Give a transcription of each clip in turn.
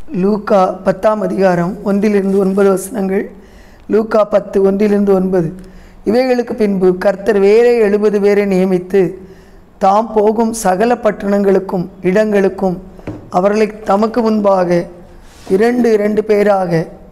லூக்கா பத்தாம் அதிகாரம் ஒன்றிலிருந்து ஒன்பது வசனங்கள் லூக்கா பத்து ஒன்றிலிருந்து ஒன்பது இவைகளுக்கு பின்பு கர்த்தர் வேறே எழுபது பேரை நியமித்து தாம் போகும் சகல பட்டணங்களுக்கும் இடங்களுக்கும் அவர்களை தமக்கு முன்பாக இரண்டு இரண்டு பேராக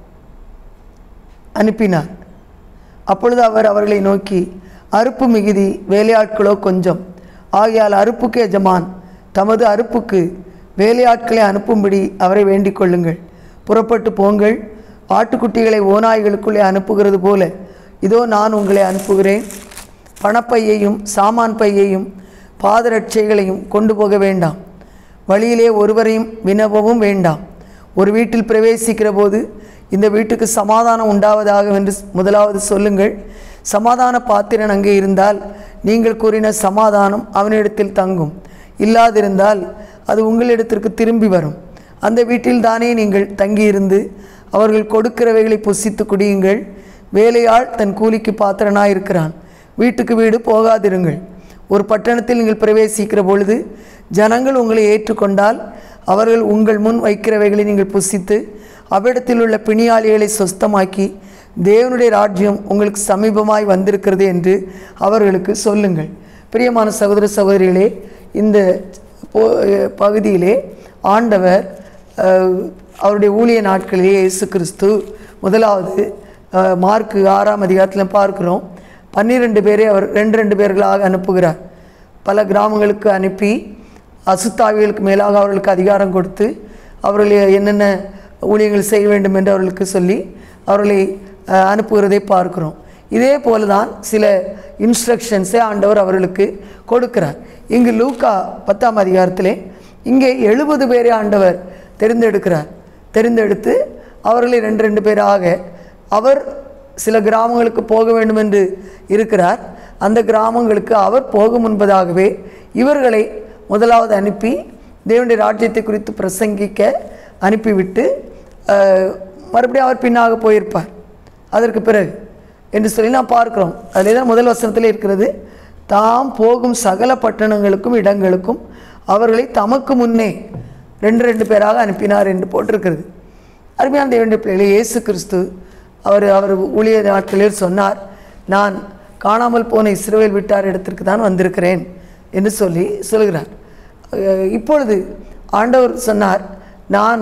அனுப்பினார் அப்பொழுது அவர் அவர்களை நோக்கி அறுப்பு மிகுதி வேலையாட்களோ கொஞ்சம் ஆகையால் அறுப்புக்கு எஜமான் தமது அறுப்புக்கு வேலையாட்களை அனுப்பும்படி அவரை வேண்டிக் கொள்ளுங்கள் புறப்பட்டு போங்கள் ஆட்டுக்குட்டிகளை ஓநாய்களுக்குள்ளே அனுப்புகிறது போல இதோ நான் உங்களை அனுப்புகிறேன் பணப்பையையும் சாமான் பையையும் பாதரட்சைகளையும் கொண்டு போக வேண்டாம் வழியிலே ஒருவரையும் வினவவும் வேண்டாம் ஒரு வீட்டில் பிரவேசிக்கிற போது இந்த வீட்டுக்கு சமாதானம் உண்டாவதாக என்று முதலாவது சொல்லுங்கள் சமாதான பாத்திரன் அங்கே இருந்தால் நீங்கள் கூறின சமாதானம் அவனிடத்தில் தங்கும் இல்லாதிருந்தால் அது உங்களிடத்திற்கு திரும்பி வரும் அந்த வீட்டில் தானே நீங்கள் தங்கியிருந்து அவர்கள் கொடுக்கிறவைகளை புசித்து குடியுங்கள் வேலையாள் தன் கூலிக்கு பாத்திரனாயிருக்கிறான் வீட்டுக்கு வீடு போகாதிருங்கள் ஒரு பட்டணத்தில் நீங்கள் பிரவேசிக்கிற பொழுது ஜனங்கள் உங்களை ஏற்றுக்கொண்டால் அவர்கள் உங்கள் முன் வைக்கிறவைகளை நீங்கள் புசித்து அவ்விடத்தில் உள்ள பிணியாளிகளை சொஸ்தமாக்கி தேவனுடைய ராஜ்யம் உங்களுக்கு சமீபமாய் வந்திருக்கிறது என்று அவர்களுக்கு சொல்லுங்கள் பிரியமான சகோதர சகோதரிகளே இந்த போ- பகுதியிலே ஆண்டவர் அஹ், அவருடைய ஊழிய நாட்களிலே இயேசு கிறிஸ்து முதலாவது அஹ், மார்க்கு ஆறாம் அதிகாரத்தில் பார்க்கிறோம் பன்னிரெண்டு பேரை அவர் ரெண்டு ரெண்டு பேர்களாக அனுப்புகிறார் பல கிராமங்களுக்கு அனுப்பி அசுத்தாவிகளுக்கு மேலாக அவர்களுக்கு அதிகாரம் கொடுத்து அவர்களை என்னென்ன ஊழியங்கள் செய்ய வேண்டும் என்று அவர்களுக்கு சொல்லி அவர்களை அஹ், அனுப்புகிறதை பார்க்கிறோம் இதே போல தான் சில இன்ஸ்ட்ரக்ஷன்ஸை ஆண்டவர் அவர்களுக்கு கொடுக்கிறார் இங்கு லூக்கா பத்தாம் அதிகாரத்திலே இங்கே எழுபது பேரை ஆண்டவர் தெரிந்தெடுக்கிறார் தெரிந்தெடுத்து அவர்களை ரெண்டு ரெண்டு பேராக அவர் சில கிராமங்களுக்கு போக வேண்டும் என்று இருக்கிறார் அந்த கிராமங்களுக்கு அவர் போக முன்பதாகவே இவர்களை முதலாவது அனுப்பி தேவனுடைய ராஜ்யத்தை குறித்து பிரசங்கிக்க அனுப்பிவிட்டு அஹ், மறுபடியும் அவர் பின்னாக போயிருப்பார் அதற்கு பிறகு என்று சொல்லி நாம் பார்க்கிறோம் அதிலே தான் முதல் வசனத்தில் இருக்கிறது தாம் போகும் சகல பட்டணங்களுக்கும் இடங்களுக்கும் அவர்களை தமக்கு முன்னே ரெண்டு ரெண்டு பேராக அனுப்பினார் என்று போட்டிருக்கிறது அருமையான தேவனுடைய பிள்ளைகளே இயேசு கிறிஸ்து அவர் அவர் ஊழிய நாட்களில் சொன்னார் நான் காணாமல் போன இஸ்ரவேல் விட்டார் இடத்திற்கு தான் வந்திருக்கிறேன் என்று சொல்லி சொல்கிறார் அஹ் இப்பொழுது ஆண்டவர் சொன்னார் நான்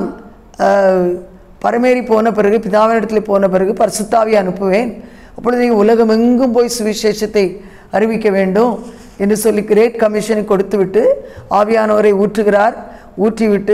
அஹ், பரமேறி போன பிறகு பிதாவினிடத்தில் போன பிறகு பரிசுத்தாவி அனுப்புவேன் அப்பொழுது நீங்கள் உலகமெங்கும் போய் சுவிசேஷத்தை அறிவிக்க வேண்டும் என்று சொல்லி கிரேட் கமிஷனை கொடுத்துவிட்டு ஆவியானவரை ஊற்றுகிறார் ஊற்றிவிட்டு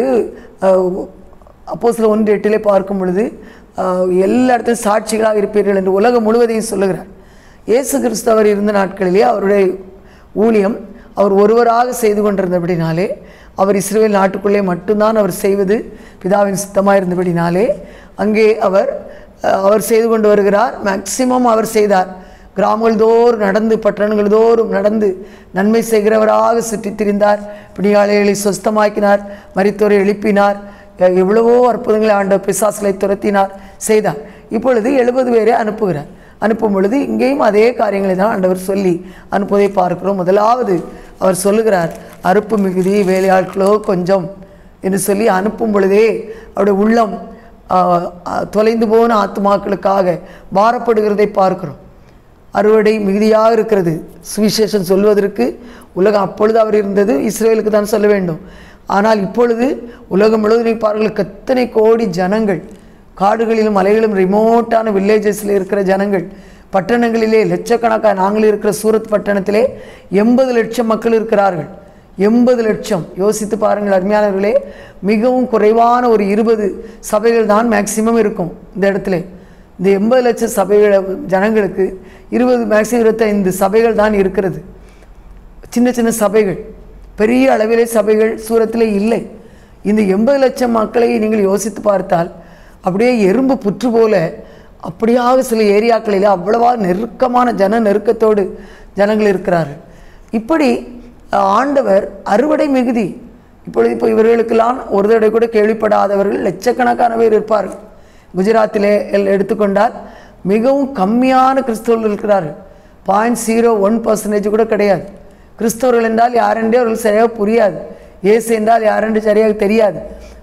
அப்போ சில ஒன்று எட்டிலே பார்க்கும் பொழுது அஹ், எல்லா இடத்திலும் சாட்சிகளாக இருப்பீர்கள் என்று உலகம் முழுவதையும் சொல்லுகிறார் இயேசு கிறிஸ்து அவர் இருந்த நாட்களிலே அவருடைய ஊழியம் அவர் ஒருவராக செய்து கொண்டிருந்தபடினாலே அவர் இஸ்ரேல் நாட்டுக்குள்ளே மட்டும்தான் அவர் செய்வது பிதாவின் சித்தமாக இருந்தபடினாலே அங்கே அவர் அஹ், அவர் செய்து கொண்டு வருகிறார் மேக்சிமம் அவர் செய்தார் கிராமங்கள் தோறும் நடந்து பட்டணங்கள் தோறும் நடந்து நன்மை செய்கிறவராக சுற்றித் திரிந்தார் பிடியாளிகளை சொஸ்தமாக்கினார் மரித்தோரை எழுப்பினார் எ- எவ்வளவோ அற்புதங்களை ஆண்ட பிசாசுகளை துரத்தினார் செய்தார் இப்பொழுது எழுபது பேரை அனுப்புகிறார் அனுப்பும் பொழுது இங்கேயும் அதே காரியங்களை தான் ஆண்டவர் சொல்லி அனுப்புவதை பார்க்கிறோம் முதலாவது அவர் சொல்லுகிறார் அறுப்பு மிகுதி வேலையாட்களோ கொஞ்சம் என்று சொல்லி அனுப்பும் பொழுதே அவருடைய உள்ளம் ஆ, ஆ, தொலைந்து போன ஆத்துமாக்களுக்காக பாரப்படுகிறதை பார்க்கிறோம் அறுவடை மிகுதியாக இருக்கிறது சுவிசேஷம் சொல்வதற்கு உலகம் அப்பொழுது அவர் இருந்தது இஸ்ரேலுக்கு தான் சொல்ல வேண்டும் ஆனால் இப்பொழுது உலகம் முழுவதும் பாருங்கள் எத்தனை கோடி ஜனங்கள் காடுகளிலும் மலைகளிலும் ரிமோட்டான வில்லேஜஸில் இருக்கிற ஜனங்கள் பட்டணங்களிலே லட்சக்கணக்காக நாங்கள் இருக்கிற சூரத் பட்டணத்திலே எண்பது லட்சம் மக்கள் இருக்கிறார்கள் எண்பது லட்சம் யோசித்து பாருங்கள் அருமையானவர்களே மிகவும் குறைவான ஒரு இருபது சபைகள் தான் மேக்சிமம் இருக்கும் இந்த இடத்துல இந்த எண்பது லட்சம் சபைகள் ஜனங்களுக்கு இருபது மேக்சிமம் இருபத்தைந்து சபைகள் தான் இருக்கிறது சின்ன சின்ன சபைகள் பெரிய அளவிலே சபைகள் சூரத்திலே இல்லை இந்த எண்பது லட்சம் மக்களை நீங்கள் யோசித்து பார்த்தால் அப்படியே எறும்பு புற்று போல அப்படியாக சில ஏரியாக்களில் அவ்வளவா நெருக்கமான ஜன நெருக்கத்தோடு ஜனங்கள் இருக்கிறார்கள் இப்படி அஹ், ஆண்டவர் அறுவடை மிகுதி இப்பொழுது இப்போ இவர்களுக்கெல்லாம் ஒரு தடவை கூட கேள்விப்படாதவர்கள் லட்சக்கணக்கான பேர் இருப்பார்கள் குஜராத்திலே எல் எடுத்துக்கொண்டால் மிகவும் கம்மியான கிறிஸ்தவர்கள் இருக்கிறார்கள் பாயிண்ட் ஜீரோ ஒன் பர்சன்டேஜ் கூட கிடையாது கிறிஸ்தவர்கள் என்றால் யாரென்றே அவர்களுக்கு சரியாக புரியாது இயேசு என்றால் யாரென்று சரியாக தெரியாது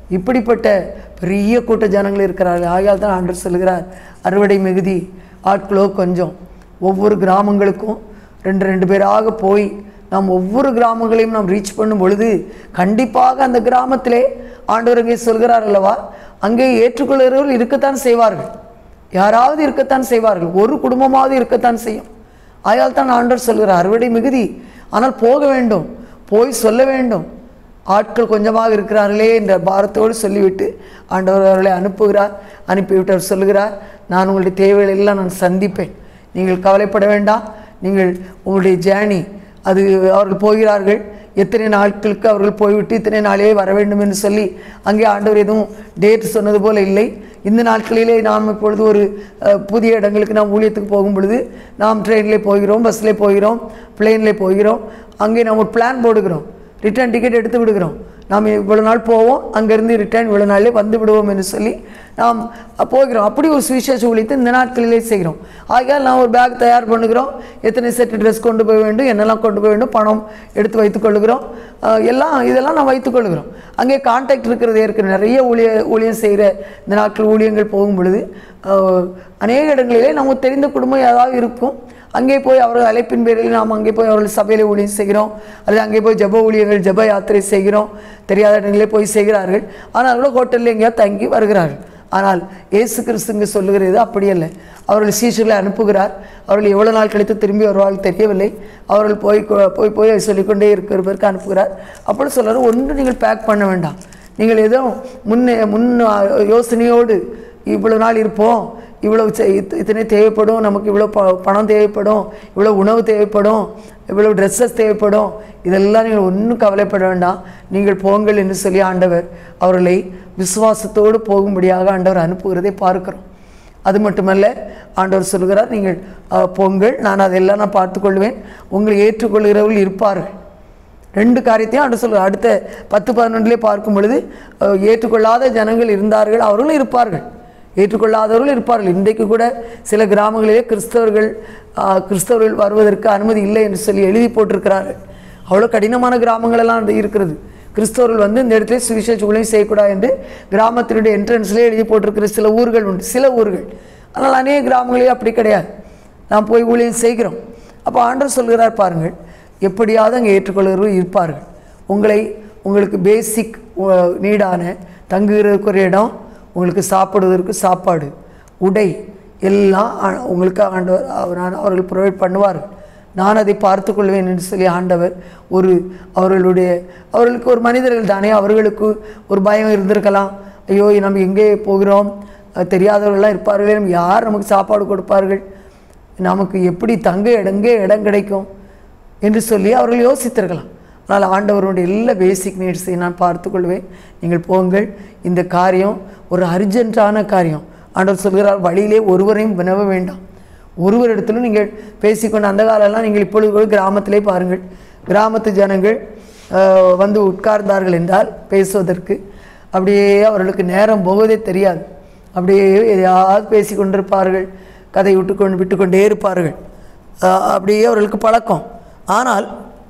இப்படிப்பட்ட பெரிய கூட்ட ஜனங்கள் இருக்கிறார்கள் ஆகையால் தான் ஆண்டவர் சொல்கிறார் அறுவடை மிகுதி ஆட்களோ கொஞ்சம் ஒவ்வொரு கிராமங்களுக்கும் ரெண்டு ரெண்டு பேராக போய் நாம் ஒவ்வொரு கிராமங்களையும் நாம் ரீச் பண்ணும் பொழுது கண்டிப்பாக அந்த கிராமத்திலே ஆண்டவர் இங்கே சொல்கிறார் அல்லவா அங்கே ஏற்றுக்கொள்கிறவர்கள் இருக்கத்தான் செய்வார்கள் யாராவது இருக்கத்தான் செய்வார்கள் ஒரு குடும்பமாவது இருக்கத்தான் செய்யும் ஆயால் தான் ஆண்டவர் சொல்கிறார் அறுவடை மிகுதி ஆனால் போக வேண்டும் போய் சொல்ல வேண்டும் ஆட்கள் கொஞ்சமாக இருக்கிறார்களே என்ற பாரத்தோடு சொல்லிவிட்டு ஆண்டவர் அவர்களை அனுப்புகிறார் அனுப்பிவிட்டு அவர் சொல்லுகிறார் நான் உங்களுடைய தேவைகளை எல்லாம் நான் சந்திப்பேன் நீங்கள் கவலைப்பட வேண்டாம் நீங்கள் உங்களுடைய ஜேர்னி அது அவர்கள் போகிறார்கள் எத்தனை நாட்களுக்கு அவர்கள் போய்விட்டு இத்தனை நாளே வர வேண்டும் என்று சொல்லி அங்கே ஆண்டவர் எதுவும் டேட் சொன்னது போல இல்லை இந்த நாட்களிலே நாம் இப்பொழுது ஒரு அஹ், புதிய இடங்களுக்கு நாம் ஊழியத்துக்கு போகும் பொழுது நாம் ட்ரெயினிலே போகிறோம் பஸ்ஸில் போகிறோம் பிளேனில் போகிறோம் அங்கே நாம் ஒரு பிளான் போடுகிறோம் ரிட்டர்ன் டிக்கெட் எடுத்து விடுகிறோம் நாம் இவ்வளோ நாள் போவோம் அங்கேருந்து ரிட்டர்ன் இவ்வளோ நாளே வந்து விடுவோம் என்று சொல்லி நாம் போகிறோம் அப்படி ஒரு சுவிசேஷ ஊழியத்தை இந்த நாட்களிலே செய்கிறோம் ஆகையால் நான் ஒரு பேக் தயார் பண்ணுகிறோம் எத்தனை செட்டு ட்ரெஸ் கொண்டு போக வேண்டும் என்னெல்லாம் கொண்டு போக வேண்டும் பணம் எடுத்து வைத்துக் கொள்ளுகிறோம் அஹ் எல்லாம் இதெல்லாம் நான் வைத்துக் கொள்ளுகிறோம் அங்கே கான்டாக்ட் இருக்கிறது ஏற்க நிறைய ஊழிய ஊழியம் செய்கிற இந்த நாட்கள் ஊழியங்கள் போகும் பொழுது அஹ், அநேக இடங்களிலே நமக்கு தெரிந்த குடும்பம் ஏதாவது இருக்கும் அங்கே போய் அவர்கள் அழைப்பின் பேரில் நாம் அங்கே போய் அவர்கள் சபையில் ஊழியம் செய்கிறோம் அல்லது அங்கே போய் ஜப ஊழியர்கள் ஜப யாத்திரை செய்கிறோம் தெரியாத இடங்களே போய் செய்கிறார்கள் ஆனால் அவர்களும் ஹோட்டலில் எங்கேயாவது தங்கி வருகிறார்கள் ஆனால் இயேசு கிறிஸ்துங்க சொல்லுகிறது அப்படி அல்ல அவர்கள் சீஷர்களை அனுப்புகிறார் அவர்கள் எவ்வளோ நாள் கழித்து திரும்பி வருவார்கள் தெரியவில்லை அவர்கள் போய் கொ- போய் போய் சொல்லிக்கொண்டே இருக்கிறவருக்கு அனுப்புகிறார் அப்படி சொல்கிறார் ஒன்று நீங்கள் பேக் பண்ண வேண்டாம் நீங்கள் ஏதோ முன்னே முன் யோசனையோடு இவ்வளோ நாள் இருப்போம் இவ்வளோ செ- இத்த- இத்தனை தேவைப்படும் நமக்கு இவ்வளோ ப பணம் தேவைப்படும் இவ்வளோ உணவு தேவைப்படும் இவ்வளோ ட்ரெஸ்ஸஸ் தேவைப்படும் இதெல்லாம் நீங்கள் ஒன்றும் கவலைப்பட வேண்டாம் நீங்கள் போங்கள் என்று சொல்லி ஆண்டவர் அவர்களை விசுவாசத்தோடு போகும்படியாக ஆண்டவர் அனுப்புகிறதை பார்க்கிறோம் அது மட்டுமல்ல ஆண்டவர் சொல்கிறார் நீங்கள் அஹ், போங்கள் நான் அதெல்லாம் நான் பார்த்துக்கொள்வேன் உங்களை ஏற்றுக்கொள்கிறவர்கள் இருப்பார்கள் ரெண்டு காரியத்தையும் ஆண்டு சொல்கிறார் அடுத்த பத்து பதினொன்றிலே பார்க்கும் பொழுது அஹ், ஏற்றுக்கொள்ளாத ஜனங்கள் இருந்தார்கள் அவர்களும் இருப்பார்கள் ஏற்றுக்கொள்ளாதவர்கள் இருப்பார்கள் இன்றைக்கு கூட சில கிராமங்களிலே கிறிஸ்தவர்கள் அஹ், கிறிஸ்தவர்கள் வருவதற்கு அனுமதி இல்லை என்று சொல்லி எழுதி போட்டிருக்கிறார்கள் அவ்வளோ கடினமான கிராமங்களெல்லாம் அது இருக்கிறது கிறிஸ்தவர்கள் வந்து இந்த இடத்துல சுவிசேஷ ஊழியம் செய்யக்கூடாது என்று கிராமத்தினுடைய என்ட்ரன்ஸ்லேயே எழுதி போட்டிருக்கிற சில ஊர்கள் உண்டு சில ஊர்கள் ஆனால் அநேக கிராமங்களே அப்படி கிடையாது நாம் போய் ஊழியம் செய்கிறோம் அப்போ ஆண்டவர் சொல்கிறார் பாருங்கள் எப்படியாவது அங்கே ஏற்றுக்கொள்கிறவர்கள் இருப்பார்கள் உங்களை உங்களுக்கு பேசிக் நீடான தங்குகிறதுக்கு ஒரு இடம் உங்களுக்கு சாப்பிடுவதற்கு சாப்பாடு உடை எல்லாம் ஆ- உங்களுக்கு ஆண்டவர் அவர் அவர்கள் ப்ரொவைட் பண்ணுவார்கள் நான் அதை பார்த்துக்கொள்வேன் என்று சொல்லி ஆண்டவர் ஒரு அவர்களுடைய அவர்களுக்கு ஒரு மனிதர்கள் தானே அவர்களுக்கு ஒரு பயம் இருந்திருக்கலாம் ஐயோ நம்ம எங்கே போகிறோம் அஹ் தெரியாதவர்கள்லாம் இருப்பார்களே நம்ம யார் நமக்கு சாப்பாடு கொடுப்பார்கள் நமக்கு எப்படி தங்க இடங்கே இடம் கிடைக்கும் என்று சொல்லி அவர்கள் யோசித்திருக்கலாம் ஆனால் ஆண்டவருடைய எல்லா பேசிக் நீட்ஸை நான் பார்த்துக்கொள்வேன் நீங்கள் போங்கள் இந்த காரியம் ஒரு அர்ஜென்ட்டான காரியம் ஆண்டவர் சொல்கிறார் வழியிலே ஒருவரையும் வினவ வேண்டாம் ஒருவரிடத்திலும் நீங்கள் பேசிக்கொண்டு அந்த காலம்லாம் நீங்கள் இப்பொழுது கூட கிராமத்திலே பாருங்கள் கிராமத்து ஜனங்கள் அஹ், வந்து உட்கார்ந்தார்கள் என்றால் பேசுவதற்கு அப்படியே அவர்களுக்கு நேரம் போவதே தெரியாது அப்படியே எதையாவது பேசி கொண்டிருப்பார்கள் கதை விட்டுக்கொண்டு விட்டுக்கொண்டே இருப்பார்கள் அஹ், அப்படியே அவர்களுக்கு பழக்கம் ஆனால்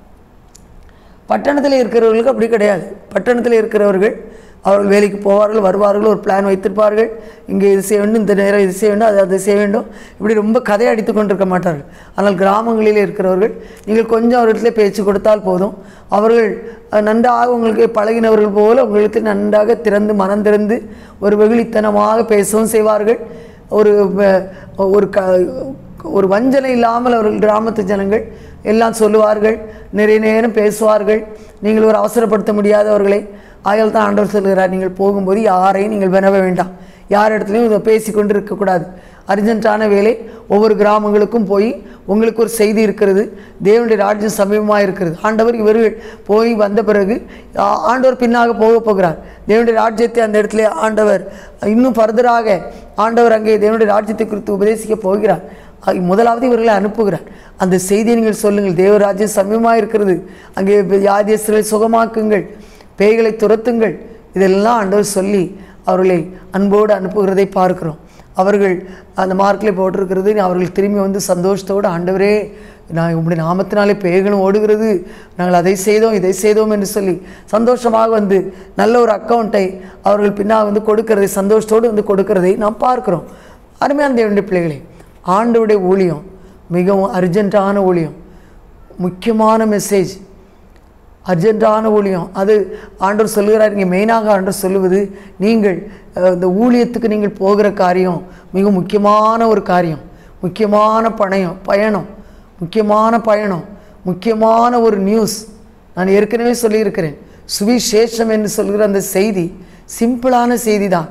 பட்டணத்தில் இருக்கிறவர்களுக்கு அப்படி கிடையாது பட்டணத்தில் இருக்கிறவர்கள் அவர்கள் வேலைக்கு போவார்கள் வருவார்கள் ஒரு பிளான் வைத்திருப்பார்கள் இங்கே இது செய்ய வேண்டும் இந்த நேரம் இது செய்ய வேண்டும் அது அதை செய்ய வேண்டும் இப்படி ரொம்ப கதை அடித்து கொண்டிருக்க மாட்டார்கள் ஆனால் கிராமங்களில் இருக்கிறவர்கள் நீங்கள் கொஞ்சம் அவர்களிடத்துல பேச்சு கொடுத்தால் போதும் அவர்கள் அஹ், நன்றாக உங்களுக்கு பழகினவர்கள் போல உங்களுக்கு நன்றாக திறந்து மனம் திறந்து ஒரு வெகுளித்தனமாக பேசவும் செய்வார்கள் ஒரு வ- ஒரு க ஒரு வஞ்சனை இல்லாமல் அவர்கள் கிராமத்து ஜனங்கள் எல்லாம் சொல்லுவார்கள் நிறைய நேரம் பேசுவார்கள் நீங்கள் ஒரு அவசரப்படுத்த முடியாதவர்களை ஆயால் தான் ஆண்டவர் சொல்கிறார் நீங்கள் போகும்போது யாரையும் நீங்கள் வினவ வேண்டாம் யார் இடத்துலையும் இதை பேசிக்கொண்டு இருக்கக்கூடாது அர்ஜென்ட்டான வேலை ஒவ்வொரு கிராமங்களுக்கும் போய் உங்களுக்கு ஒரு செய்தி இருக்கிறது தேவனுடைய ராஜ்யம் சமீபமாக இருக்கிறது ஆண்டவர் இவர்கள் போய் வந்த பிறகு ஆ- ஆண்டவர் பின்னாக போக போகிறார் தேவனுடைய ராஜ்யத்தை அந்த இடத்துல ஆண்டவர் இன்னும் ஃபர்தராக ஆண்டவர் அங்கே தேவனுடைய ராஜ்யத்தை குறித்து உபதேசிக்க போகிறார் ஆக, முதலாவது இவர்களை அனுப்புகிறார் அந்த செய்தியை நீங்கள் சொல்லுங்கள் தேவராஜ்யம் சமயமாக இருக்கிறது அங்கே யாதியஸ்தரை சுகமாக்குங்கள் பேய்களை துரத்துங்கள் இதெல்லாம் ஆண்டவர் சொல்லி அவர்களை அன்போடு அனுப்புகிறதை பார்க்கிறோம் அவர்கள் அந்த மார்க்கில் போட்டிருக்கிறது அவர்கள் திரும்பி வந்து சந்தோஷத்தோடு ஆண்டவரே நான் உம்முடைய நாமத்தினாலே பேய்களும் ஓடுகிறது நாங்கள் அதை செய்தோம் இதை செய்தோம் என்று சொல்லி சந்தோஷமாக வந்து நல்ல ஒரு அக்கௌண்ட்டை அவர்கள் பின்னால் வந்து கொடுக்கறதை சந்தோஷத்தோடு வந்து கொடுக்கறதை நாம் பார்க்கிறோம் அருமையான தேவனுடைய பிள்ளைகளே ஆண்டவருடைய ஊழியம் மிகவும் அர்ஜென்ட்டான ஊழியம் முக்கியமான மெசேஜ் அர்ஜென்ட்டான ஊழியம் அது ஆண்டவர் சொல்லுகிறார் இங்கே மெயினாக ஆண்டவர் சொல்லுவது நீங்கள் அஹ், இந்த ஊழியத்துக்கு நீங்கள் போகிற காரியம் மிக முக்கியமான ஒரு காரியம் முக்கியமான பணயம் பயணம் முக்கியமான பயணம் முக்கியமான ஒரு நியூஸ் நான் ஏற்கனவே சொல்லியிருக்கிறேன் சுவிசேஷம் என்று சொல்கிற அந்த செய்தி சிம்பிளான செய்தி தான்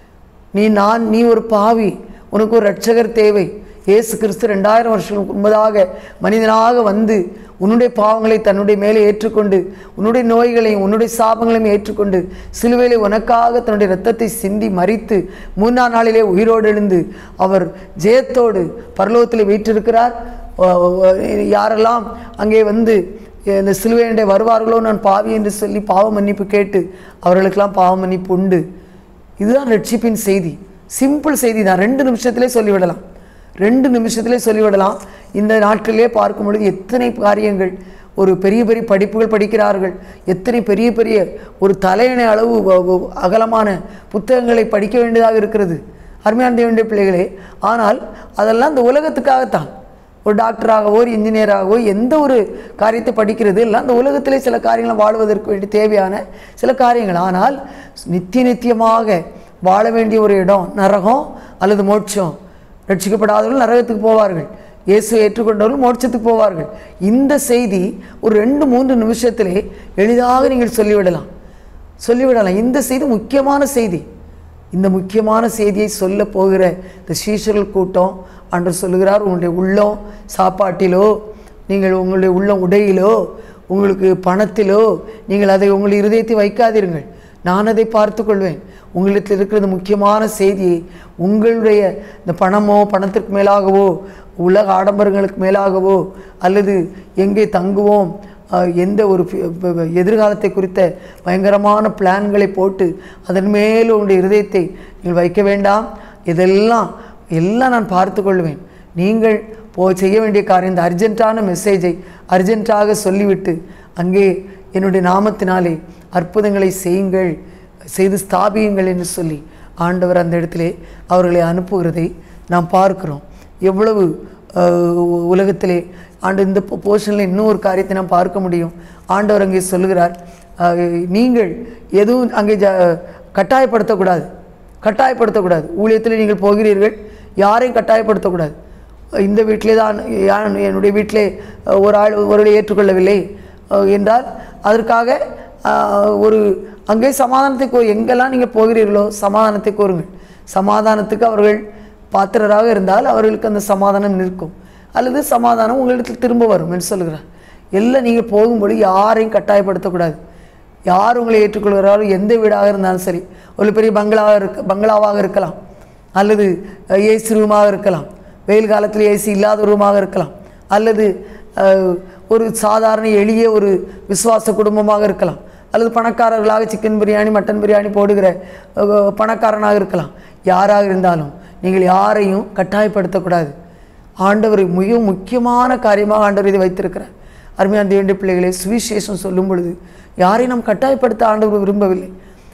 நீ நான் நீ ஒரு பாவி உனக்கு ஒரு ரட்சகர் தேவை இயேசு கிறிஸ்து ரெண்டாயிரம் வருஷங்களுக்கு முன்பதாக மனிதனாக வந்து உன்னுடைய பாவங்களை தன்னுடைய மேலே ஏற்றுக்கொண்டு உன்னுடைய நோய்களையும் உன்னுடைய சாபங்களையும் ஏற்றுக்கொண்டு சிலுவையிலே உனக்காக தன்னுடைய இரத்தத்தை சிந்தி மறித்து மூன்றாம் நாளிலே உயிரோடு எழுந்து அவர் ஜெயத்தோடு பரலோகத்தில் வீற்றிருக்கிறார் அஹ் அஹ் யாரெல்லாம் அங்கே வந்து இந்த சிலுவையண்டை வருவார்களோ நான் பாவி என்று சொல்லி பாவ மன்னிப்பு கேட்டு அவர்களுக்கெல்லாம் பாவ மன்னிப்பு உண்டு இதுதான் ரட்சிப்பின் செய்தி சிம்பிள் செய்தி தான் ரெண்டு நிமிஷத்திலே சொல்லிவிடலாம் ரெண்டு நிமிஷத்திலே சொல்லிவிடலாம் இந்த நாட்களிலே பார்க்கும் பொழுது எத்தனை காரியங்கள் ஒரு பெரிய பெரிய படிப்புகள் படிக்கிறார்கள் எத்தனை பெரிய பெரிய ஒரு தலையணை அளவு வ- வ- அகலமான புத்தகங்களை படிக்க வேண்டியதாக இருக்கிறது அருமையான தேவனுடைய பிள்ளைகளே ஆனால் அதெல்லாம் இந்த உலகத்துக்காகத்தான் ஒரு டாக்டராகவோ ஒரு இன்ஜினியராகவோ எந்த ஒரு காரியத்தை படிக்கிறது எல்லாம் இந்த உலகத்திலே சில காரியங்களை வாழ்வதற்கு வேண்டி தேவையான சில காரியங்கள் ஆனால் நித்திய நித்தியமாக வாழ வேண்டிய ஒரு இடம் நரகம் அல்லது மோட்சம் ரட்சிக்கப்படாதவர்கள் நரகத்துக்கு போவார்கள் இயேசுவை ஏற்றுக்கொண்டவர்கள் மோட்சத்துக்கு போவார்கள் இந்த செய்தி ஒரு ரெண்டு மூன்று நிமிஷத்திலே எளிதாக நீங்கள் சொல்லிவிடலாம் சொல்லிவிடலாம் இந்த செய்தி முக்கியமான செய்தி இந்த முக்கியமான செய்தியை சொல்ல போகிற இந்த சீஷர்கள் கூட்டம் அன்று சொல்லுகிறார் உங்களுடைய உள்ளம் சாப்பாட்டிலோ நீங்கள் உங்களுடைய உள்ளம் உடையிலோ உங்களுக்கு பணத்திலோ நீங்கள் அதை உங்கள் இருதயத்தை வைக்காதீர்கள் நான் அதை பார்த்துக்கொள்வேன் உங்களிடத்தில் இருக்கிற இந்த முக்கியமான செய்தியை உங்களுடைய இந்த பணமோ பணத்திற்கு மேலாகவோ உலக ஆடம்பரங்களுக்கு மேலாகவோ அல்லது எங்கே தங்குவோம் அஹ், எந்த ஒரு ஃபி- ப- ப- எதிர்காலத்தை குறித்த பயங்கரமான பிளான்களை போட்டு அதன் மேல் உங்களுடைய இருதயத்தை நீங்கள் வைக்க வேண்டாம் இதெல்லாம் எல்லாம் நான் பார்த்து கொள்வேன் நீங்கள் போ செய்ய வேண்டிய காரியம் இந்த அர்ஜென்ட்டான மெசேஜை அர்ஜென்ட்டாக சொல்லிவிட்டு அங்கே என்னுடைய நாமத்தினாலே அற்புதங்களை செய்யுங்கள் செய்து ஸ்தாபியுங்கள் என்று சொல்லி ஆண்டவர் அந்த இடத்திலே அவர்களை அனுப்புகிறதை நாம் பார்க்கிறோம் எவ்வளவு அஹ், உ- உலகத்திலே ஆண்டு இந்த போர்ஷனில் இன்னும் ஒரு காரியத்தை நாம் பார்க்க முடியும் ஆண்டவர் அங்கே சொல்லுகிறார் அஹ், நீங்கள் எதுவும் அங்கே ஜ கட்டாயப்படுத்தக்கூடாது கட்டாயப்படுத்தக்கூடாது ஊழியத்தில் நீங்கள் போகிறீர்கள் யாரையும் கட்டாயப்படுத்தக்கூடாது இந்த வீட்டிலே தான் யான் என்னுடைய வீட்டிலே அஹ், ஒரு ஆள் ஒருவரை ஏற்றுக்கொள்ளவில்லை அஹ், என்றால் அதற்காக அஹ், ஒரு அங்கே சமாதானத்தை கோ எங்கெல்லாம் நீங்கள் போகிறீர்களோ சமாதானத்தை கோருங்கள் சமாதானத்துக்கு அவர்கள் பாத்திரராக இருந்தால் அவர்களுக்கு அந்த சமாதானம் நிற்கும் அல்லது சமாதானம் உங்களிடத்தில் திரும்ப வரும் என்று சொல்கிறார் எல்லாம் நீங்கள் போகும்பொழுது யாரையும் கட்டாயப்படுத்தக்கூடாது யார் உங்களை ஏற்றுக்கொள்கிறாரோ எந்த வீடாக இருந்தாலும் சரி ஒரு பெரிய பங்களாவாக இருக்க பங்களாவாக இருக்கலாம் அல்லது ஏசி ரூமாக இருக்கலாம் வெயில் காலத்தில் ஏசி இல்லாத ரூமாக இருக்கலாம் அல்லது அஹ், ஒரு சாதாரண எளிய ஒரு விசுவாச குடும்பமாக இருக்கலாம் அல்லது பணக்காரர்களாக சிக்கன் பிரியாணி மட்டன் பிரியாணி போடுகிற அஹ், பணக்காரனாக இருக்கலாம் யாராக இருந்தாலும் நீங்கள் யாரையும் கட்டாயப்படுத்தக்கூடாது ஆண்டவர் மிக முக்கியமான காரியமாக ஆண்டவர் இதை வைத்திருக்கிறார் அருமையான தேவனுடைய பிள்ளைகளை சுவிசேஷம் சொல்லும் பொழுது யாரையும் நாம் கட்டாயப்படுத்த ஆண்டவர் விரும்பவில்லை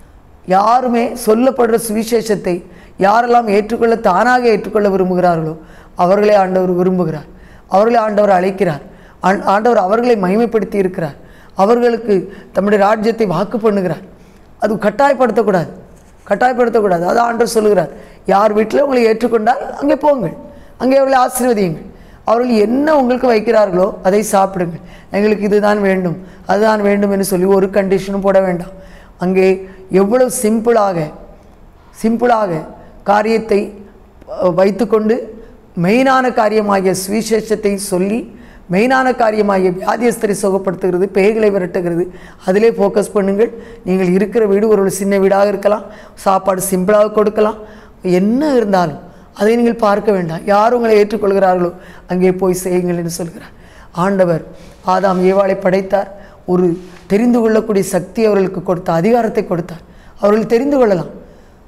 யாருமே சொல்லப்படுற சுவிசேஷத்தை யாரெல்லாம் ஏற்றுக்கொள்ள தானாக ஏற்றுக்கொள்ள விரும்புகிறார்களோ அவர்களை ஆண்டவர் விரும்புகிறார் அவர்களை ஆண்டவர் அழைக்கிறார் ஆண்- ஆண்டவர் அவர்களை மகிமைப்படுத்தி இருக்கிறார் அவர்களுக்கு தம்முடைய ராஜ்யத்தை வாக்கு பண்ணுகிறார் அது கட்டாயப்படுத்தக்கூடாது கட்டாயப்படுத்தக்கூடாது அது ஆண்டவர் சொல்லுகிறார் யார் வீட்டில் உங்களை ஏற்றுக்கொண்டால் அங்கே போங்கள் அங்கே அவர்களை ஆசீர்வதியுங்கள் அவர்கள் என்ன உங்களுக்கு வைக்கிறார்களோ அதை சாப்பிடுங்கள் எங்களுக்கு இதுதான் வேண்டும் அதுதான் வேண்டும் என்று சொல்லி ஒரு கண்டிஷனும் போட வேண்டாம் அங்கே எவ்வளவு சிம்பிளாக சிம்பிளாக காரியத்தை அஹ், வைத்துக்கொண்டு மெயினான காரியமாகிய சுவிசேஷத்தை சொல்லி மெயினான காரியமாகிய வியாதியஸ்தரை சுகப்படுத்துகிறது பேய்களை விரட்டுகிறது அதிலே ஃபோக்கஸ் பண்ணுங்கள் நீங்கள் இருக்கிற வீடு ஒரு சின்ன வீடாக இருக்கலாம் சாப்பாடு சிம்பிளாக கொடுக்கலாம் என்ன இருந்தாலும் அதை நீங்கள் பார்க்க வேண்டாம் யார் உங்களை ஏற்றுக்கொள்கிறார்களோ அங்கே போய் செய்யுங்கள் என்று சொல்கிறார் ஆண்டவர் ஆதாம் ஏவாளை படைத்தார் ஒரு தெரிந்து கொள்ளக்கூடிய சக்தி அவர்களுக்கு கொடுத்த அதிகாரத்தை கொடுத்தார் அவர்கள் தெரிந்து கொள்ளலாம்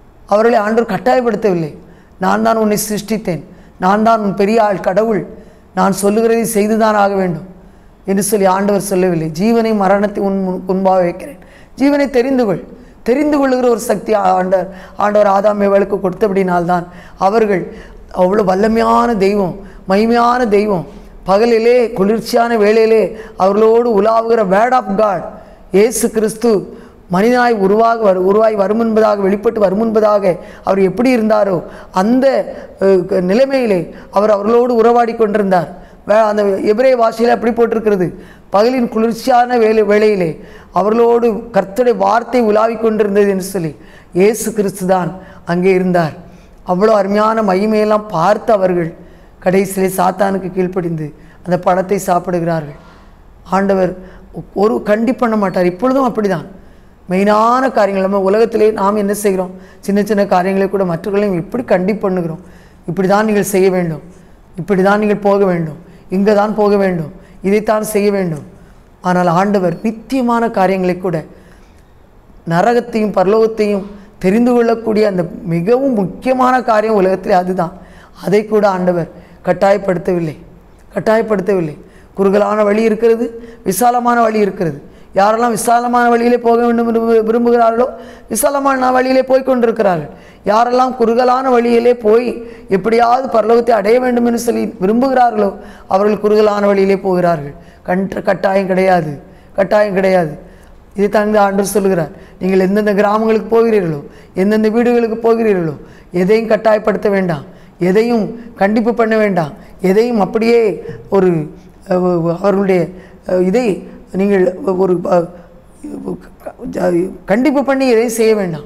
அவர்களை ஆண்டவர் கட்டாயப்படுத்தவில்லை நான் தான் உன்னை சிருஷ்டித்தேன் நான் தான் உன் பெரிய ஆள் கடவுள் நான் சொல்லுகிறதை செய்துதான் ஆக வேண்டும் என்று சொல்லி ஆண்டவர் சொல்லவில்லை ஜீவனை மரணத்தை உன் முன்- முன்பாக வைக்கிறேன் ஜீவனை தெரிந்து கொள் தெரிந்து கொள்ளுகிற ஒரு சக்தி ஆண்டவர் ஆண்டவர் ஆதாம் ஏவாளுக்கு கொடுத்தபடினால்தான் அவர்கள் அவ்வளோ வல்லமையான தெய்வம் மகிமையான தெய்வம் பகலிலே குளிர்ச்சியான வேளையிலே அவர்களோடு உலாவுகிற வேர்ட் ஆஃப் காட் இயேசு கிறிஸ்து மனிதனாய் உருவாக வரு உருவாய் வரும் என்பதாக வெளிப்பட்டு வரும் என்பதாக அவர் எப்படி இருந்தாரோ அந்த அஹ், க- நிலைமையிலே அவர் அவர்களோடு உறவாடி கொண்டிருந்தார் வே- அந்த எபிரே வாசியில் அப்படி போட்டிருக்கிறது பகலின் குளிர்ச்சியான வேலை வேளையிலே அவர்களோடு கர்த்தருடைய வார்த்தை உலாவிக் கொண்டிருந்தது என்று சொல்லி இயேசு கிறிஸ்து தான் அங்கே இருந்தார் அவ்வளோ அருமையான மகிமையெல்லாம் பார்த்து அவர்கள் கடைசியிலே சாத்தானுக்கு கீழ்ப்படிந்து அந்த பழத்தை சாப்பிடுகிறார்கள் ஆண்டவர் ஒரு கண்டி பண்ண மாட்டார் இப்பொழுதும் அப்படிதான் மெயினான காரியங்கள் நம்ம உலகத்திலே நாம் என்ன செய்கிறோம் சின்ன சின்ன காரியங்களை கூட மற்றவர்களையும் எப்படி கண்டி பண்ணுகிறோம் இப்படி தான் நீங்கள் செய்ய வேண்டும் இப்படி தான் நீங்கள் போக வேண்டும் இங்கே தான் போக வேண்டும் இதைத்தான் செய்ய வேண்டும் ஆனால் ஆண்டவர் நித்தியமான காரியங்களை கூட நரகத்தையும் பரலோகத்தையும் தெரிந்து கொள்ளக்கூடிய அந்த மிகவும் முக்கியமான காரியம் உலகத்தில் அதுதான் அதை கூட ஆண்டவர் கட்டாயப்படுத்தவில்லை கட்டாயப்படுத்தவில்லை குறுகலான வழி இருக்கிறது விசாலமான வழி இருக்கிறது யாரெல்லாம் விசாலமான வழியிலே போக வேண்டும் என்று விரு- விரும்புகிறார்களோ விசாலமான வழியிலே போய் கொண்டிருக்கிறார்கள் யாரெல்லாம் குறுகலான வழியிலே போய் எப்படியாவது பரலோகத்தை அடைய வேண்டும் என்று சொல்லி விரும்புகிறார்களோ அவர்கள் குறுகலான வழியிலே போகிறார்கள் கன்ற கட்டாயம் கிடையாது கட்டாயம் கிடையாது இதை தந்து ஆண்டு சொல்லுகிறார் நீங்கள் எந்தெந்த கிராமங்களுக்கு போகிறீர்களோ எந்தெந்த வீடுகளுக்கு போகிறீர்களோ எதையும் கட்டாயப்படுத்த வேண்டாம் எதையும் கண்டிப்பு பண்ண வேண்டாம் எதையும் அப்படியே ஒரு அஹ், அவர்களுடைய அஹ், இதை நீங்கள் ஒரு அஹ், கண்டிப்பு பண்ணி எதையும் செய்ய வேண்டாம்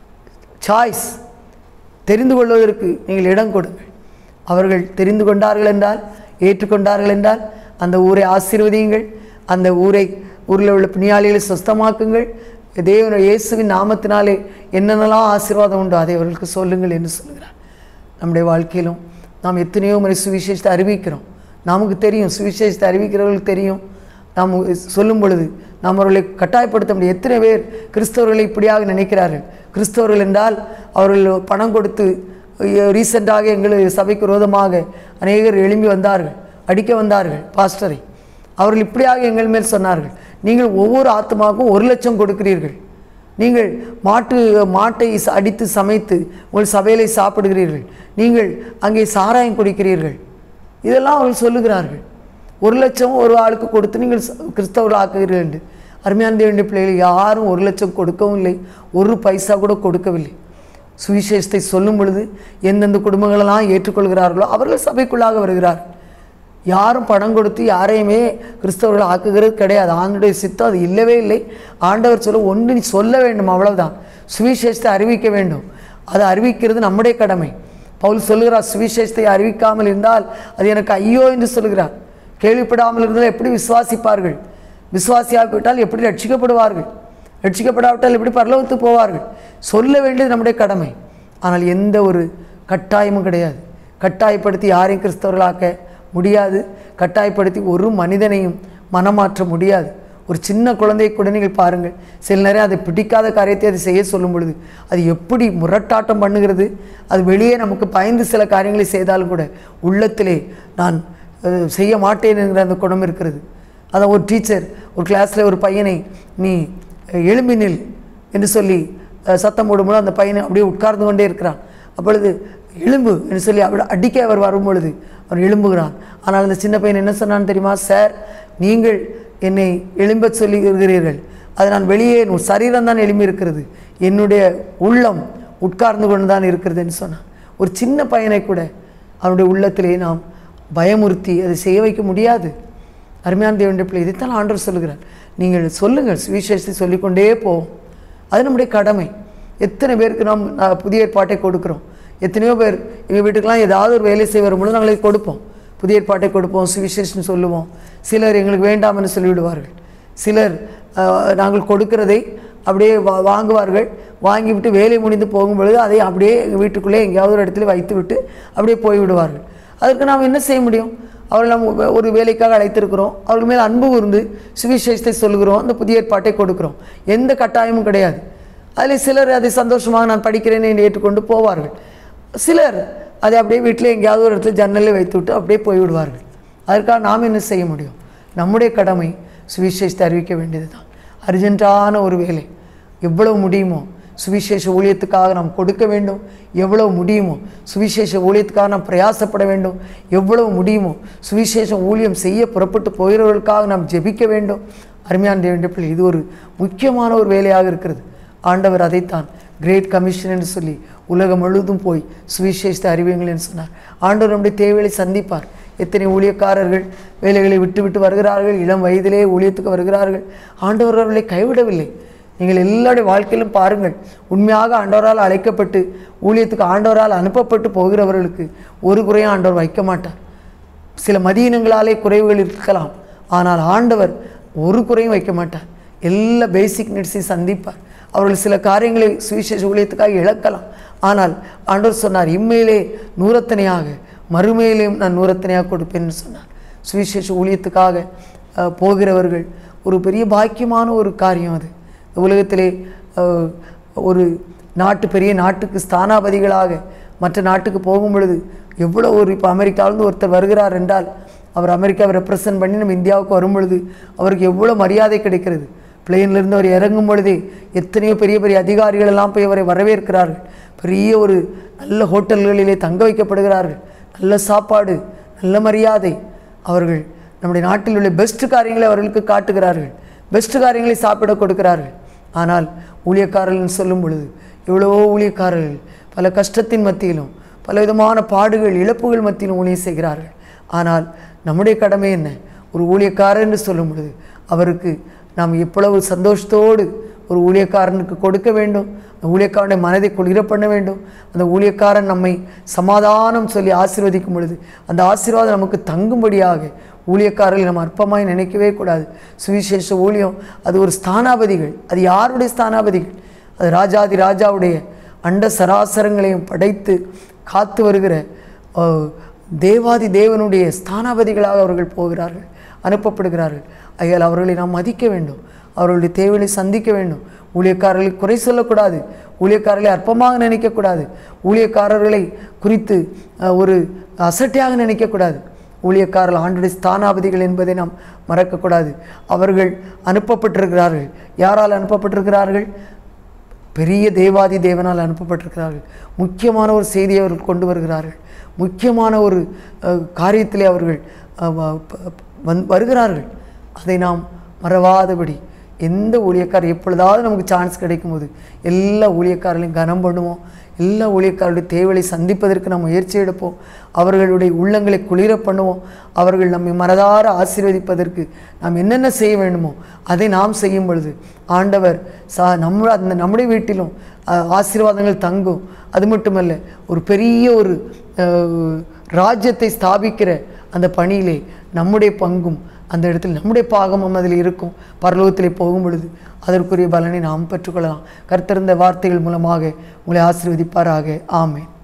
சாய்ஸ் தெரிந்து கொள்வதற்கு நீங்கள் இடம் கொடுங்கள் அவர்கள் தெரிந்து கொண்டார்கள் என்றால் ஏற்றுக்கொண்டார்கள் என்றால் அந்த ஊரை ஆசீர்வதியுங்கள் அந்த ஊரை ஊரில் உள்ள பிணியாளிகளை சுஸ்தமாக்குங்கள் தேவன் இயேசுவின் நாமத்தினாலே என்னென்னலாம் ஆசீர்வாதம் உண்டோ அதை அவர்களுக்கு சொல்லுங்கள் என்று சொல்கிறார் நம்முடைய வாழ்க்கையிலும் நாம் எத்தனையோ முறை சுவிசேஷத்தை அறிவிக்கிறோம் நமக்கு தெரியும் சுவிசேஷத்தை அறிவிக்கிறவர்களுக்கு தெரியும் நாம் சொல்லும் பொழுது நாம் அவர்களை கட்டாயப்படுத்த முடியும் எத்தனை பேர் கிறிஸ்தவர்களை இப்படியாக நினைக்கிறார்கள் கிறிஸ்தவர்கள் என்றால் அவர்கள் பணம் கொடுத்து ரீசெண்டாக எங்கள் சபைக்கு விரோதமாக அநேகர் எழும்பி வந்தார்கள் அடிக்க வந்தார்கள் பாஸ்டரை அவர்கள் இப்படியாக எங்கள் மேல் சொன்னார்கள் நீங்கள் ஒவ்வொரு ஆத்மாவுக்கும் ஒரு லட்சம் கொடுக்கிறீர்கள் நீங்கள் மாட்டு மாட்டை ச- அடித்து சமைத்து உங்கள் சபையிலே சாப்பிடுகிறீர்கள் நீங்கள் அங்கே சாராயம் குடிக்கிறீர்கள் இதெல்லாம் அவர்கள் சொல்லுகிறார்கள் ஒரு லட்சம் ஒரு ஆளுக்கு கொடுத்து நீங்கள் ச- கிறிஸ்தவர்கள் ஆக்குகிறீர்கள் என்று அருமையான தேவனுடைய பிள்ளைகள் யாரும் ஒரு லட்சம் கொடுக்கவும் இல்லை ஒரு பைசா கூட கொடுக்கவில்லை சுவிசேஷத்தை சொல்லும் பொழுது எந்தெந்த குடும்பங்களெல்லாம் ஏற்றுக்கொள்கிறார்களோ அவர்கள் சபைக்குள்ளாக வருகிறார்கள் யாரும் பணம் கொடுத்து யாரையுமே கிறிஸ்தவர்கள் ஆக்குகிறது கிடையாது ஆண்டுடைய சித்தம் அது இல்லவே இல்லை ஆண்டவர் சொல்ல ஒன்று நீ சொல்ல வேண்டும் அவ்வளவுதான் சுவிசேஷத்தை அறிவிக்க வேண்டும் அதை அறிவிக்கிறது நம்முடைய கடமை பவுல் சொல்லுகிறார் சுவிசேஷத்தை அறிவிக்காமல் இருந்தால் அது எனக்கு ஐயோ என்று சொல்லுகிறார் கேள்விப்படாமல் இருந்தால் எப்படி விசுவாசிப்பார்கள் விசுவாசியாகிவிட்டால் எப்படி ரட்சிக்கப்படுவார்கள் ரட்சிக்கப்படாவிட்டால் எப்படி பரலோகத்துக்கு போவார்கள் சொல்ல வேண்டியது நம்முடைய கடமை ஆனால் எந்த ஒரு கட்டாயமும் கிடையாது கட்டாயப்படுத்தி யாரையும் கிறிஸ்தவர்களாக்க முடியாது கட்டாயப்படுத்தி ஒரு மனிதனையும் மனமாற்ற முடியாது ஒரு சின்ன குழந்தையை கூட நீங்கள் பாருங்கள் சில நேரம் அதை பிடிக்காத காரியத்தை அதை செய்ய சொல்லும் பொழுது அது எப்படி முரட்டாட்டம் பண்ணுகிறது அது வெளியே நமக்கு பயந்து சில காரியங்களை செய்தாலும் கூட உள்ளத்திலே நான் அஹ், செய்ய மாட்டேன் என்கிற அந்த குணம் இருக்கிறது அதான் ஒரு டீச்சர் ஒரு கிளாஸில் ஒரு பையனை நீ அஹ், எழும்பி நில் என்று சொல்லி அஹ், சத்தம் போடும்போது அந்த பையனை அப்படியே உட்கார்ந்து கொண்டே இருக்கிறான் அப்பொழுது எலும்பு என்று சொல்லி அப்படி அடிக்க அவர் வரும் பொழுது அவர் எழும்புகிறான் ஆனால் அந்த சின்ன பையன் என்ன சொன்னான் தெரியுமா சார் நீங்கள் என்னை எழும்பச் சொல்லி இருக்கிறீர்கள் அது நான் வெளியே உன் சரீரம் தான் எழும்பி இருக்கிறது என்னுடைய உள்ளம் உட்கார்ந்து கொண்டு தான் இருக்கிறது என்று சொன்னான் ஒரு சின்ன பையனை கூட அவனுடைய உள்ளத்திலே நாம் பயமுறுத்தி அதை செய்ய வைக்க முடியாது அருமையான தேவனுடைய பிள்ளை இதைத்தான் ஆண்டவர் சொல்லுகிறார் நீங்கள் சொல்லுங்கள் சுவிசேஷத்தை சொல்லிக்கொண்டே போவோம் அது நம்முடைய கடமை எத்தனை பேருக்கு நாம் அஹ், புதிய ஏற்பாட்டை கொடுக்குறோம் எத்தனையோ பேர் எங்கள் வீட்டுக்கெல்லாம் ஏதாவது ஒரு வேலை செய்ய வரும்பொழுது நாங்கள் இதை கொடுப்போம் புதிய ஏற்பாட்டை கொடுப்போம் சுவிசேஷம் சொல்லுவோம் சிலர் எங்களுக்கு வேண்டாம் என்று சொல்லிவிடுவார்கள் சிலர் அஹ், நாங்கள் கொடுக்கிறதை அப்படியே வா வாங்குவார்கள் வாங்கிவிட்டு வேலை முடிந்து போகும் பொழுது அதை அப்படியே எங்கள் வீட்டுக்குள்ளே எங்கேயாவது ஒரு இடத்துல வைத்து விட்டு அப்படியே போய்விடுவார்கள் அதற்கு நாம் என்ன செய்ய முடியும் அவர்கள் நாம் ஒ- ஒரு வேலைக்காக அழைத்திருக்கிறோம் அவர்கள் மேல் அன்பு கூர்ந்து சுவிசேஷத்தை சொல்கிறோம் அந்த புதிய ஏற்பாட்டை கொடுக்கிறோம் எந்த கட்டாயமும் கிடையாது அதில் சிலர் அதை சந்தோஷமாக நான் படிக்கிறேன் என்று ஏற்றுக்கொண்டு போவார்கள் சிலர் அதை அப்படியே வீட்டில் எங்கேயாவது ஒரு இடத்துல ஜன்னலில் வைத்து விட்டு அப்படியே போய்விடுவார்கள் அதற்காக நாம் என்ன செய்ய முடியும் நம்முடைய கடமை சுவிசேஷத்தை அறிவிக்க வேண்டியது தான் அர்ஜென்ட்டான ஒரு வேலை எவ்வளவு முடியுமோ சுவிசேஷ ஊழியத்துக்காக நாம் கொடுக்க வேண்டும் எவ்வளவு முடியுமோ சுவிசேஷ ஊழியத்துக்காக நாம் பிரயாசப்பட வேண்டும் எவ்வளவு முடியுமோ சுவிசேஷ ஊழியம் செய்ய புறப்பட்டு போகிறவர்களுக்காக நாம் ஜெபிக்க வேண்டும் அருமையான தேவனுடைய பிள்ளை இது ஒரு முக்கியமான ஒரு வேலையாக இருக்கிறது ஆண்டவர் அதைத்தான் கிரேட் கமிஷன் என்று சொல்லி உலகம் முழுவதும் போய் சுவிசேஷத்தை அறிவியுங்கள் என்று சொன்னார் ஆண்டவர் நம்முடைய தேவைகளை சந்திப்பார் எத்தனை ஊழியக்காரர்கள் வேலைகளை விட்டு விட்டு வருகிறார்கள் இளம் வயதிலே ஊழியத்துக்கு வருகிறார்கள் ஆண்டவர் அவர்களை கைவிடவில்லை நீங்கள் எல்லாருடைய வாழ்க்கையிலும் பாருங்கள் உண்மையாக ஆண்டவரால் அழைக்கப்பட்டு ஊழியத்துக்கு ஆண்டவரால் அனுப்பப்பட்டு போகிறவர்களுக்கு ஒரு குறையும் ஆண்டவர் வைக்க மாட்டார் சில மதியினங்களாலே குறைவுகள் இருக்கலாம் ஆனால் ஆண்டவர் ஒரு குறையும் வைக்க மாட்டார் எல்லா பேசிக் நீட்ஸையும் சந்திப்பார் அவர்கள் சில காரியங்களை சுவிசேஷ ஊழியத்துக்காக இழக்கலாம் ஆனால் ஆண்டவர் சொன்னார் இம்மையிலே நூறத்தனையாக மறுமையிலேயும் நான் நூறத்தனையாக கொடுப்பேன்னு சொன்னார் சுவிசேஷ ஊழியத்துக்காக அஹ், போகிறவர்கள் ஒரு பெரிய பாக்கியமான ஒரு காரியம் அது இந்த உலகத்திலே அஹ், ஒரு நாட்டு பெரிய நாட்டுக்கு ஸ்தானாபதிகளாக மற்ற நாட்டுக்கு போகும் பொழுது எவ்வளோ ஒரு இப்போ அமெரிக்காவிலிருந்து ஒருத்தர் வருகிறார் என்றால் அவர் அமெரிக்காவை ரெப்ரசன்ட் பண்ணி நம்ம இந்தியாவுக்கு வரும் பொழுது அவருக்கு எவ்வளோ மரியாதை கிடைக்கிறது பிளேன்லேருந்து அவர் இறங்கும் பொழுதே எத்தனையோ பெரிய பெரிய அதிகாரிகள் எல்லாம் போய் அவரை வரவேற்கிறார்கள் பெரிய ஒரு நல்ல ஹோட்டல்களிலே தங்க வைக்கப்படுகிறார்கள் நல்ல சாப்பாடு நல்ல மரியாதை அவர்கள் நம்முடைய நாட்டில் உள்ள பெஸ்ட் காரியங்களை அவர்களுக்கு காட்டுகிறார்கள் பெஸ்ட் காரியங்களை சாப்பிட கொடுக்கிறார்கள் ஆனால் ஊழியக்காரர்கள்னு சொல்லும் பொழுது எவ்வளவோ ஊழியக்காரர்கள் பல கஷ்டத்தின் மத்தியிலும் பல விதமான பாடுகள் இழப்புகள் மத்தியிலும் ஊழியம் செய்கிறார்கள் ஆனால் நம்முடைய கடமை என்ன ஒரு ஊழியக்காரர் என்று சொல்லும் பொழுது அவருக்கு நாம் எவ்வளவு சந்தோஷத்தோடு ஒரு ஊழியக்காரனுக்கு கொடுக்க வேண்டும் அந்த ஊழியக்காரனுடைய மனதை குளிர பண்ண வேண்டும் அந்த ஊழியக்காரன் நம்மை சமாதானம் சொல்லி ஆசீர்வதிக்கும் பொழுது அந்த ஆசீர்வாதம் நமக்கு தங்கும்படியாக ஊழியக்காரர்களை நம்ம அற்பமாய் நினைக்கவே கூடாது சுவிசேஷ ஊழியம் அது ஒரு ஸ்தானாபதிகள் அது யாருடைய ஸ்தானாபதிகள் அது ராஜாதி ராஜாவுடைய அண்ட சராசரங்களையும் படைத்து காத்து வருகிற அஹ், தேவாதி தேவனுடைய ஸ்தானாபதிகளாக அவர்கள் போகிறார்கள் அனுப்பப்படுகிறார்கள் ஆகையால் அவர்களை நாம் மதிக்க வேண்டும் அவர்களுடைய தேவைகளை சந்திக்க வேண்டும் ஊழியக்காரர்களை குறை சொல்லக்கூடாது ஊழியக்காரர்களை அற்பமாக நினைக்கக்கூடாது ஊழியக்காரர்களை குறித்து அஹ், ஒரு அசட்டையாக நினைக்கக்கூடாது ஊழியக்காரர்கள் ஆண்டுடைய ஸ்தானாபதிகள் என்பதை நாம் மறக்கக்கூடாது அவர்கள் அனுப்பப்பட்டிருக்கிறார்கள் யாரால் அனுப்பப்பட்டிருக்கிறார்கள் பெரிய தேவாதி தேவனால் அனுப்பப்பட்டிருக்கிறார்கள் முக்கியமான ஒரு செய்தியை அவர்கள் கொண்டு வருகிறார்கள் முக்கியமான ஒரு அஹ், காரியத்திலே அவர்கள் அஹ், வ- ப- வந் வருகிறார்கள் அதை நாம் மறவாதபடி எந்த ஊழியக்காரர் எப்பொழுதாவது நமக்கு சான்ஸ் கிடைக்கும்போது எல்லா ஊழியக்காரர்களையும் கனம் பண்ணுவோம் எல்லா ஊழியக்காரருடைய தேவைகளை சந்திப்பதற்கு நாம் முயற்சி எடுப்போம் அவர்களுடைய உள்ளங்களை குளிர பண்ணுவோம் அவர்கள் நம்மை மனதார ஆசீர்வதிப்பதற்கு நாம் என்னென்ன செய்ய வேண்டுமோ அதை நாம் செய்யும் பொழுது ஆண்டவர் சா நம்ம அந்த நம்முடைய வீட்டிலும் அஹ், ஆசீர்வாதங்கள் தங்கும் அது மட்டுமல்ல ஒரு பெரிய ஒரு அஹ், ராஜ்யத்தை ஸ்தாபிக்கிற அந்த பணியிலே நம்முடைய பங்கும் அந்த இடத்தில் நம்முடைய பாகமும் அதில் இருக்கும் பரலோகத்திலே போகும் பொழுது அதற்குரிய பலனை நாம் பெற்றுக்கொள்ளலாம் கர்த்தர் இந்த வார்த்தைகள் மூலமாக உங்களை ஆசீர்வதிப்பாராக ஆமென்